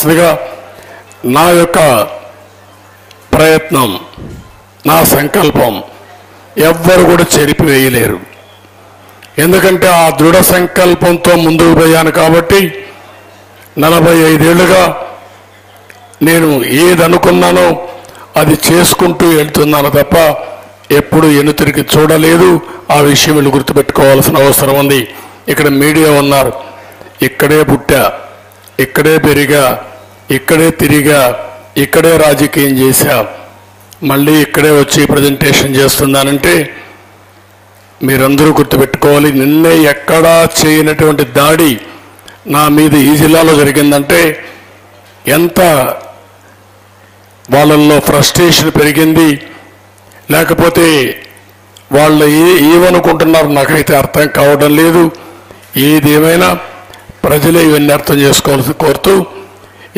చెప్పవలసిందిగా నా యొక్క ప్రయత్నం నా సంకల్పం ఎవ్వరు కూడా చెరిపివేయలేరు ఎందుకంటే ఆ దృఢ సంకల్పంతో ముందుకు పోయాను కాబట్టి నలభై ఐదేళ్లుగా నేను ఏది అనుకున్నానో అది చేసుకుంటూ వెళ్తున్నాను తప్ప ఎప్పుడు ఎనుతిరిగి చూడలేదు ఆ విషయం వీళ్ళు గుర్తుపెట్టుకోవాల్సిన అవసరం ఉంది ఇక్కడ మీడియా ఉన్నారు ఇక్కడే పుట్టా ఇక్కడే పెరిగా ఇక్కడే తిరిగా ఇక్కడే రాజకీయం చేశా మళ్ళీ ఇక్కడే వచ్చి ప్రజెంటేషన్ చేస్తున్నానంటే మీరందరూ గుర్తుపెట్టుకోవాలి నిన్నే ఎక్కడా చేయనటువంటి దాడి నా మీద ఈ జిల్లాలో జరిగిందంటే ఎంత వాళ్ళల్లో ఫ్రస్ట్రేషన్ పెరిగింది లేకపోతే వాళ్ళు ఏ ఏమనుకుంటున్నారు నాకైతే అర్థం కావడం లేదు ఏదేమైనా ప్రజలే ఇవన్నీ అర్థం చేసుకోవాల్సి కోరుతూ